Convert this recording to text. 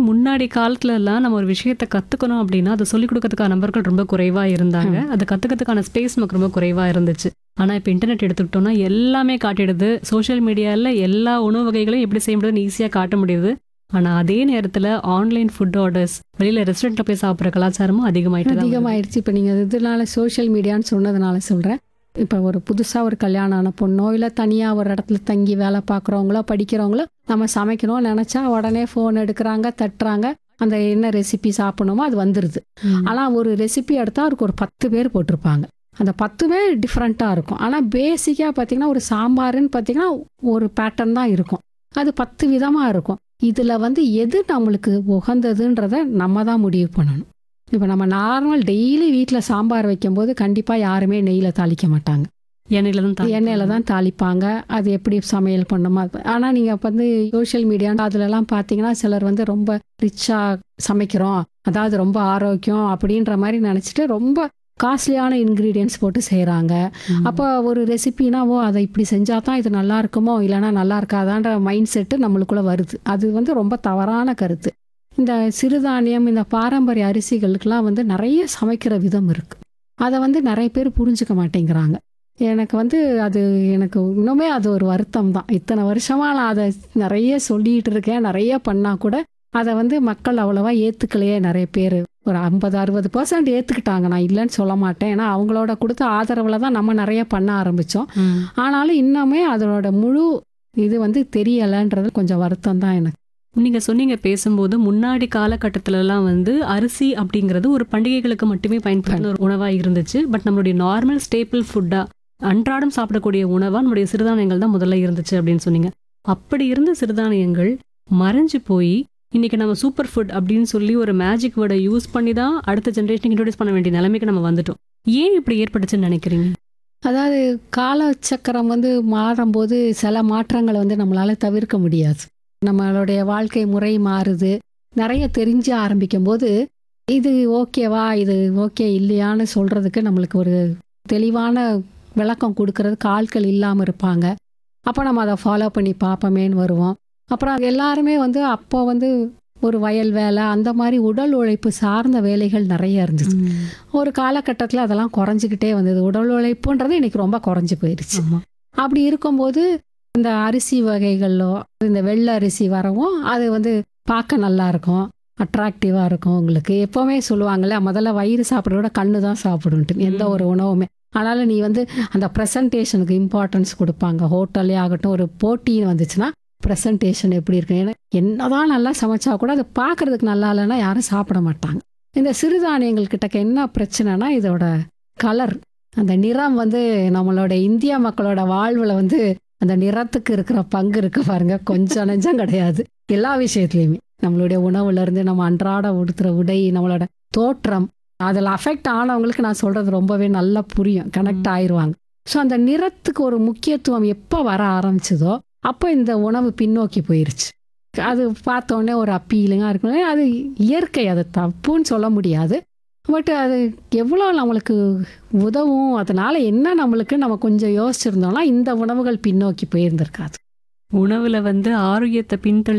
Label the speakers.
Speaker 1: முன்னாடி காலத்துல எல்லாம் நம்ம ஒரு விஷயத்த கத்துக்கணும் அப்படின்னா அதை சொல்லிக் கொடுக்கறதுக்கான நபர்கள் ரொம்ப குறைவா இருந்தாங்க அதை கத்துக்கிறதுக்கான ஸ்பேஸ் நமக்கு ரொம்ப குறைவா இருந்துச்சு ஆனா இப்ப இன்டர்நெட் எடுத்துக்கிட்டோம்னா எல்லாமே காட்டிடுது சோஷியல் மீடியால எல்லா உணவு வகைகளையும் எப்படி செய்ய முடியுதுன்னு ஈஸியா காட்ட முடியுது ஆனா அதே நேரத்துல ஆன்லைன் ஃபுட் ஆர்டர்ஸ் வெளியில ரெஸ்டாரண்ட்ல போய் சாப்பிடுற கலாச்சாரமும் அதிகமாயிட்டு தான் வருது.
Speaker 2: அதிகமாயிடுச்சு இப்போ நீங்கள் இதனால சோஷியல் மீடியான்னு சொன்னதுனால சொல்கிறேன் இப்போ ஒரு புதுசாக ஒரு கல்யாணம் ஆன பொண்ணோ இல்லை தனியாக ஒரு இடத்துல தங்கி வேலை பார்க்குறவங்களோ படிக்கிறவங்களோ நம்ம சமைக்கணும்னு நினச்சா உடனே ஃபோன் எடுக்கிறாங்க தட்டுறாங்க அந்த என்ன ரெசிபி சாப்பிடணுமோ அது வந்துடுது
Speaker 1: ம்.
Speaker 2: ஆனால் ஒரு ரெசிபி எடுத்தால் அதுக்கு ஒரு பத்து பேர் போட்டிருப்பாங்க அந்த பத்துமே டிஃப்ரெண்ட்டாக இருக்கும் ஆனால் பேசிக்காக பார்த்தீங்கன்னா ஒரு சாம்பாருன்னு பார்த்தீங்கன்னா ஒரு பேட்டர்ன் தான் இருக்கும் அது பத்து விதமாக இருக்கும் இதில் வந்து எது நம்மளுக்கு உகந்ததுன்றத நம்ம தான் முடிவு பண்ணணும் இப்போ நம்ம நார்மல் டெய்லி வீட்டில் சாம்பார் வைக்கும்போது கண்டிப்பாக யாருமே நெய்யில் தாளிக்க மாட்டாங்க
Speaker 1: எண்ணெயில தான் தாளிப்பாங்க.
Speaker 2: எண்ணெயில் தான் தாளிப்பாங்க அது எப்படி சமையல் பண்ணுமோ ஆனால் நீங்கள் வந்து சோஷியல் மீடியா அதுலலாம் பார்த்தீங்கன்னா சிலர் வந்து ரொம்ப ரிச்சாக சமைக்கிறோம் அதாவது ரொம்ப ஆரோக்கியம் அப்படின்ற மாதிரி நினச்சிட்டு ரொம்ப காஸ்ட்லியான இன்க்ரீடியன்ஸ் போட்டு செய்கிறாங்க
Speaker 1: ம்.
Speaker 2: அப்போ ஒரு ரெசிபினாவோ அதை இப்படி செஞ்சால் தான் இது நல்லா இருக்குமோ இல்லைன்னா நல்லா இருக்காதான்ற மைண்ட் செட்டு நம்மளுக்குள்ளே வருது அது வந்து ரொம்ப தவறான கருத்து இந்த சிறுதானியம் இந்த பாரம்பரிய அரிசிகளுக்கெல்லாம் வந்து நிறைய சமைக்கிற விதம் இருக்குது அதை வந்து நிறைய பேர் புரிஞ்சுக்க மாட்டேங்கிறாங்க எனக்கு வந்து அது எனக்கு இன்னுமே அது ஒரு வருத்தம் தான் இத்தனை வருஷமாக நான் அதை நிறைய சொல்லிட்டு இருக்கேன் நிறைய பண்ணால் கூட அதை வந்து மக்கள் அவ்வளோவா ஏற்றுக்கலையே நிறைய பேர் ஒரு ஐம்பது அறுபது பர்சன்ட் ஏற்றுக்கிட்டாங்க நான் இல்லைன்னு சொல்ல மாட்டேன் ஏன்னா அவங்களோட கொடுத்த ஆதரவில் தான் நம்ம நிறைய பண்ண ஆரம்பித்தோம்
Speaker 1: ம்.
Speaker 2: ஆனாலும் இன்னுமே அதனோட முழு இது வந்து தெரியலைன்றது கொஞ்சம் வருத்தம் தான் எனக்கு
Speaker 1: நீங்க சொன்னீங்க பேசும்போது முன்னாடி காலகட்டத்துல எல்லாம் வந்து அரிசி அப்படிங்கிறது ஒரு பண்டிகைகளுக்கு மட்டுமே பயன்படுத்தின ஒரு உணவா இருந்துச்சு பட் நம்மளுடைய நார்மல் ஸ்டேபிள் ஃபுட்டா அன்றாடம் சாப்பிடக்கூடிய உணவா நம்மளுடைய சிறுதானியங்கள் தான் முதல்ல இருந்துச்சு அப்படின்னு சொன்னீங்க அப்படி இருந்த சிறுதானியங்கள் மறைஞ்சு போய் இன்னைக்கு நம்ம சூப்பர் ஃபுட் அப்படின்னு சொல்லி ஒரு மேஜிக் வேர்டை யூஸ் பண்ணி தான் அடுத்த ஜென்ரேஷனுக்கு இன்ட்ரோடியூஸ் பண்ண வேண்டிய நிலைமைக்கு நம்ம வந்துட்டோம் ஏன் இப்படி ஏற்பட்டுச்சுன்னு நினைக்கிறீங்க
Speaker 2: அதாவது காலச்சக்கரம் வந்து மாறும்போது சில மாற்றங்களை வந்து நம்மளால தவிர்க்க முடியாது நம்மளுடைய வாழ்க்கை முறை மாறுது நிறைய தெரிஞ்ச ஆரம்பிக்கும் போது இது ஓகேவா இது ஓகே இல்லையான்னு சொல்றதுக்கு நம்மளுக்கு ஒரு தெளிவான விளக்கம் கொடுக்கறதுக்கு ஆட்கள் இல்லாமல் இருப்பாங்க அப்போ நம்ம அதை ஃபாலோ பண்ணி பார்ப்போமேன்னு வருவோம் அப்புறம் எல்லாருமே வந்து அப்போ வந்து ஒரு வயல் வேலை அந்த மாதிரி உடல் உழைப்பு சார்ந்த வேலைகள் நிறைய இருந்துச்சு ஒரு காலகட்டத்தில் அதெல்லாம் குறைஞ்சிக்கிட்டே வந்தது உடல் உழைப்புன்றது இன்னைக்கு ரொம்ப குறைஞ்சி போயிடுச்சு
Speaker 1: ஆமா
Speaker 2: அப்படி இருக்கும்போது இந்த அரிசி வகைகளோ இந்த வெள்ளை அரிசி வரவும் அது வந்து பார்க்க நல்லா இருக்கும் அட்ராக்டிவாக இருக்கும் உங்களுக்கு எப்போவுமே சொல்லுவாங்கல்ல முதல்ல வயிறு சாப்பிட்றத விட கண்ணு தான் சாப்பிடுன்ட்டு எந்த ஒரு உணவுமே ஆனாலும் நீ வந்து அந்த ப்ரெசன்டேஷனுக்கு இம்பார்ட்டன்ஸ் கொடுப்பாங்க ஹோட்டல்லே ஆகட்டும் ஒரு போட்டின்னு வந்துச்சுன்னா ப்ரெசன்டேஷன் எப்படி இருக்கு ஏன்னா என்னதான் நல்லா சமைச்சா கூட அது பார்க்கறதுக்கு நல்லா இல்லைன்னா யாரும் சாப்பிட மாட்டாங்க இந்த சிறுதானியங்கள் கிட்டக்க என்ன பிரச்சனைனா இதோட கலர் அந்த நிறம் வந்து நம்மளோட இந்திய மக்களோட வாழ்வில் வந்து அந்த நிறத்துக்கு இருக்கிற பங்கு இருக்கு பாருங்க கொஞ்சம் நெஞ்சம் கிடையாது எல்லா விஷயத்துலையுமே நம்மளுடைய உணவுல இருந்து நம்ம அன்றாட உடுத்துற உடை நம்மளோட தோற்றம் அதில் அஃபெக்ட் ஆனவங்களுக்கு நான் சொல்றது ரொம்பவே நல்லா புரியும் கனெக்ட் ஆயிருவாங்க ஸோ அந்த நிறத்துக்கு ஒரு முக்கியத்துவம் எப்போ வர ஆரம்பிச்சதோ அப்போ இந்த உணவு பின்னோக்கி போயிருச்சு அது பார்த்த உடனே ஒரு அப்பீலிங்காக இருக்கும் அது இயற்கை அது தப்புன்னு சொல்ல முடியாது பட் அது எவ்வளோ நம்மளுக்கு உதவும் அதனால என்ன நம்மளுக்கு நம்ம கொஞ்சம் யோசிச்சிருந்தோம்னா இந்த உணவுகள் பின்னோக்கி போயிருந்திருக்காது
Speaker 1: உணவுல வந்து ஆரோக்கியத்தை பின்தள்ளி